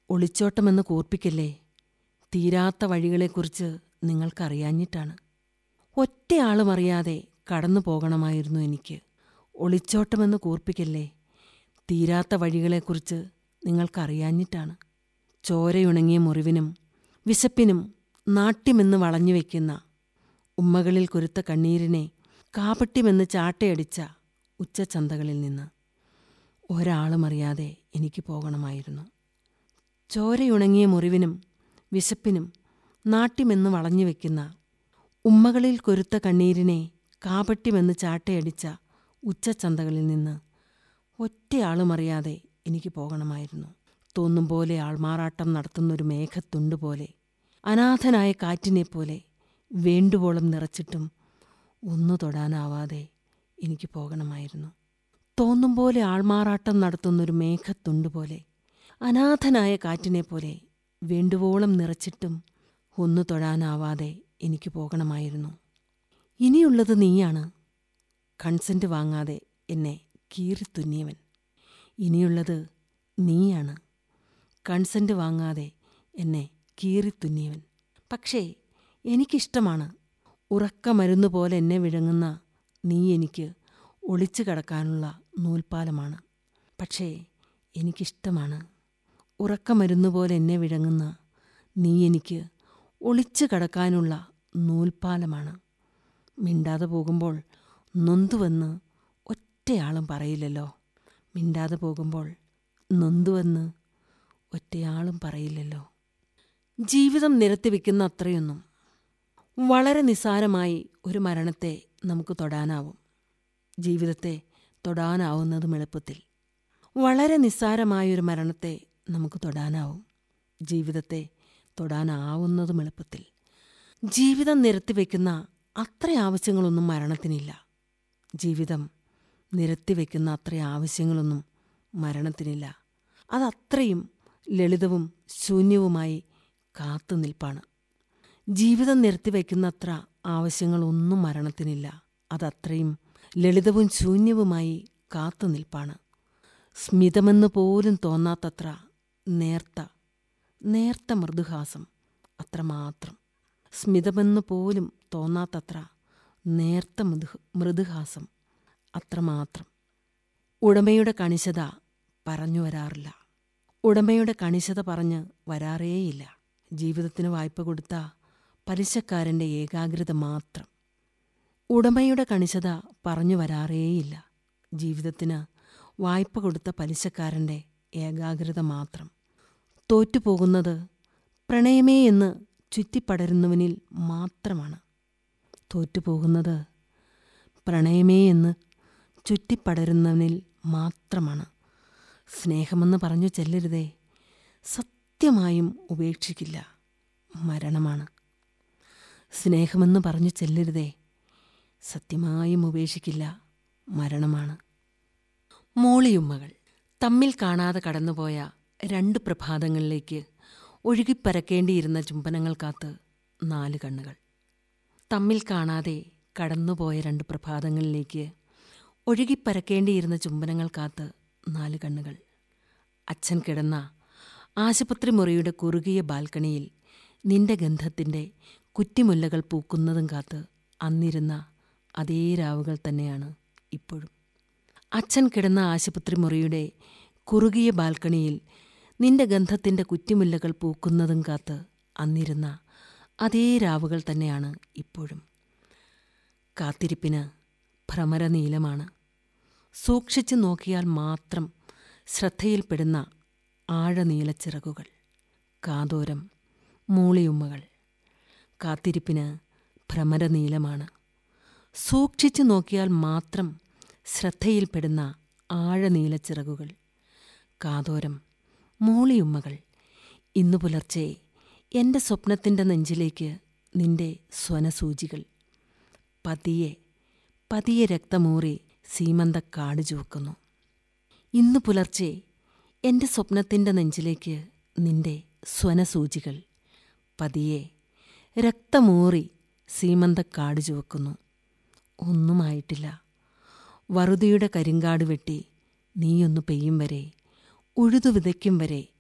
ഒളിച്ചോട്ടമെന്ന് കൂർപ്പിക്കല്ലേ തീരാത്ത വഴികളെക്കുറിച്ച് നിങ്ങൾക്കറിയാഞ്ഞിട്ടാണ് ഒറ്റയാളും അറിയാതെ കടന്നു പോകണമായിരുന്നു എനിക്ക് ഒളിച്ചോട്ടമെന്ന് കൂർപ്പിക്കല്ലേ തീരാത്ത വഴികളെക്കുറിച്ച് നിങ്ങൾക്കറിയാഞ്ഞിട്ടാണ് ചോരയുണങ്ങിയ മുറിവിനും വിശപ്പിനും നാട്യമെന്ന് വളഞ്ഞു വയ്ക്കുന്ന ഉമ്മകളിൽ കൊരുത്ത കണ്ണീരിനെ കാപട്യമെന്ന് ചാട്ടയടിച്ച ഉച്ചച്ചന്തകളിൽ നിന്ന് ഒരാളും അറിയാതെ എനിക്ക് പോകണമായിരുന്നു ചോരയുണങ്ങിയ മുറിവിനും വിശപ്പിനും നാട്യമെന്ന് വളഞ്ഞു വയ്ക്കുന്ന ഉമ്മകളിൽ കൊരുത്ത കണ്ണീരിനെ കാപട്യമെന്ന് ചാട്ടയടിച്ച ഉച്ചച്ചന്തകളിൽ നിന്ന് ഒറ്റയാളും അറിയാതെ എനിക്ക് പോകണമായിരുന്നു തോന്നും പോലെ ആൾമാറാട്ടം നടത്തുന്നൊരു മേഘത്തുണ്ട് പോലെ അനാഥനായ കാറ്റിനെപ്പോലെ വേണ്ടുവോളം നിറച്ചിട്ടും ഒന്നു തൊടാനാവാതെ എനിക്ക് പോകണമായിരുന്നു തോന്നും പോലെ ആൾമാറാട്ടം നടത്തുന്നൊരു മേഘത്തുണ്ട് പോലെ അനാഥനായ കാറ്റിനെപ്പോലെ വേണ്ടുവോളം നിറച്ചിട്ടും ഒന്നു തൊടാനാവാതെ എനിക്ക് പോകണമായിരുന്നു ഇനിയുള്ളത് നീയാണ് കൺസെന്റ് വാങ്ങാതെ എന്നെ കീറിത്തുന്നിയവൻ ഇനിയുള്ളത് നീയാണ് കൺസെന്റ് വാങ്ങാതെ എന്നെ കീറിത്തുന്നിയവൻ പക്ഷേ എനിക്കിഷ്ടമാണ് ഉറക്കമരുന്ന് പോലെ എന്നെ വിഴുങ്ങുന്ന നീ എനിക്ക് ഒളിച്ചു കടക്കാനുള്ള നൂൽപ്പാലമാണ് പക്ഷേ എനിക്കിഷ്ടമാണ് ഉറക്കമരുന്ന് പോലെ എന്നെ വിഴുങ്ങുന്ന നീ എനിക്ക് ഒളിച്ചു കടക്കാനുള്ള നൂൽപ്പാലമാണ് മിണ്ടാതെ പോകുമ്പോൾ നൊന്തുവെന്ന് ഒറ്റയാളും പറയില്ലല്ലോ മിണ്ടാതെ പോകുമ്പോൾ നൊന്തുവെന്ന് ഒറ്റയാളും പറയില്ലല്ലോ ജീവിതം നിരത്തിവെക്കുന്ന അത്രയൊന്നും വളരെ നിസ്സാരമായി ഒരു മരണത്തെ നമുക്ക് തൊടാനാവും ജീവിതത്തെ തൊടാനാവുന്നതും എളുപ്പത്തിൽ വളരെ നിസ്സാരമായൊരു മരണത്തെ നമുക്ക് തൊടാനാവും ജീവിതത്തെ തൊടാനാവുന്നതും എളുപ്പത്തിൽ ജീവിതം നിരത്തിവെക്കുന്ന അത്ര ആവശ്യങ്ങളൊന്നും മരണത്തിനില്ല ജീവിതം നിരത്തിവെക്കുന്ന അത്ര ആവശ്യങ്ങളൊന്നും മരണത്തിനില്ല അതത്രയും ലളിതവും ശൂന്യവുമായി കാത്തുനിൽപ്പാണ് ജീവിതം നിർത്തിവെക്കുന്നത്ര ആവശ്യങ്ങളൊന്നും മരണത്തിനില്ല അതത്രയും ലളിതവും ശൂന്യവുമായി കാത്തുനിൽപ്പാണ് സ്മിതമെന്ന് പോലും തോന്നാത്തത്ര നേർത്ത നേർത്ത മൃദുഹാസം അത്രമാത്രം സ്മിതമെന്ന് പോലും തോന്നാത്തത്ര നേർത്ത മൃദു മൃദുഹാസം അത്രമാത്രം ഉടമയുടെ കണിശത പറഞ്ഞു വരാറില്ല ഉടമയുടെ കണിശത പറഞ്ഞ് വരാറേയില്ല ജീവിതത്തിന് വായ്പ കൊടുത്ത പലിശക്കാരൻ്റെ ഏകാഗ്രത മാത്രം ഉടമയുടെ കണിശത പറഞ്ഞു വരാറേയില്ല ജീവിതത്തിന് വായ്പ കൊടുത്ത പലിശക്കാരൻ്റെ ഏകാഗ്രത മാത്രം തോറ്റുപോകുന്നത് പ്രണയമേ എന്ന് ചുറ്റിപ്പടരുന്നവനിൽ മാത്രമാണ് തോറ്റുപോകുന്നത് പ്രണയമേ എന്ന് ചുറ്റിപ്പടരുന്നവനിൽ മാത്രമാണ് സ്നേഹമെന്ന് പറഞ്ഞു ചെല്ലരുതേ സത്യമായും ഉപേക്ഷിക്കില്ല മരണമാണ് സ്നേഹമെന്ന് പറഞ്ഞു ചെല്ലരുതേ സത്യമായും ഉപേക്ഷിക്കില്ല മരണമാണ് മോളിയുമ്മകൾ തമ്മിൽ കാണാതെ കടന്നുപോയ രണ്ട് പ്രഭാതങ്ങളിലേക്ക് ഒഴുകിപ്പരക്കേണ്ടിയിരുന്ന ചുംബനങ്ങൾ കാത്ത് നാല് കണ്ണുകൾ തമ്മിൽ കാണാതെ കടന്നുപോയ രണ്ട് പ്രഭാതങ്ങളിലേക്ക് ഒഴുകിപ്പരക്കേണ്ടിയിരുന്ന ചുംബനങ്ങൾ കാത്ത് നാല് കണ്ണുകൾ അച്ഛൻ കിടന്ന ആശുപത്രി മുറിയുടെ കുറുകിയ ബാൽക്കണിയിൽ നിന്റെ ഗന്ധത്തിൻ്റെ കുറ്റിമുല്ലകൾ പൂക്കുന്നതും കാത്ത് അന്നിരുന്ന അതേ രാവുകൾ തന്നെയാണ് ഇപ്പോഴും അച്ഛൻ കിടന്ന ആശുപത്രി മുറിയുടെ കുറുകിയ ബാൽക്കണിയിൽ നിന്റെ ഗന്ധത്തിൻ്റെ കുറ്റിമുല്ലകൾ പൂക്കുന്നതും കാത്ത് അന്നിരുന്ന അതേ രാവുകൾ തന്നെയാണ് ഇപ്പോഴും കാത്തിരിപ്പിന് ഭ്രമരനീലമാണ് സൂക്ഷിച്ചു നോക്കിയാൽ മാത്രം ശ്രദ്ധയിൽപ്പെടുന്ന ആഴനീലച്ചിറകുകൾ കാതോരം മൂളിയുമ്മകൾ കാത്തിരിപ്പിന് ഭ്രമരനീലമാണ് സൂക്ഷിച്ചു നോക്കിയാൽ മാത്രം ശ്രദ്ധയിൽപ്പെടുന്ന ആഴനീലച്ചിറകുകൾ കാതോരം മൂളിയുമ്മകൾ ഇന്നു പുലർച്ചെ എൻ്റെ സ്വപ്നത്തിൻ്റെ നെഞ്ചിലേക്ക് നിന്റെ സ്വനസൂചികൾ പതിയെ പതിയെ രക്തമൂറി സീമന്തക്കാട് ചുവക്കുന്നു ഇന്നു പുലർച്ചെ എൻ്റെ സ്വപ്നത്തിൻ്റെ നെഞ്ചിലേക്ക് നിന്റെ സ്വനസൂചികൾ പതിയെ രക്തമൂറി സീമന്തക്കാട് ചുവക്കുന്നു ഒന്നുമായിട്ടില്ല വറുതിയുടെ കരിങ്കാട് വെട്ടി നീയൊന്നു പെയ്യും വരെ ഉഴുതു വിതയ്ക്കും വരെ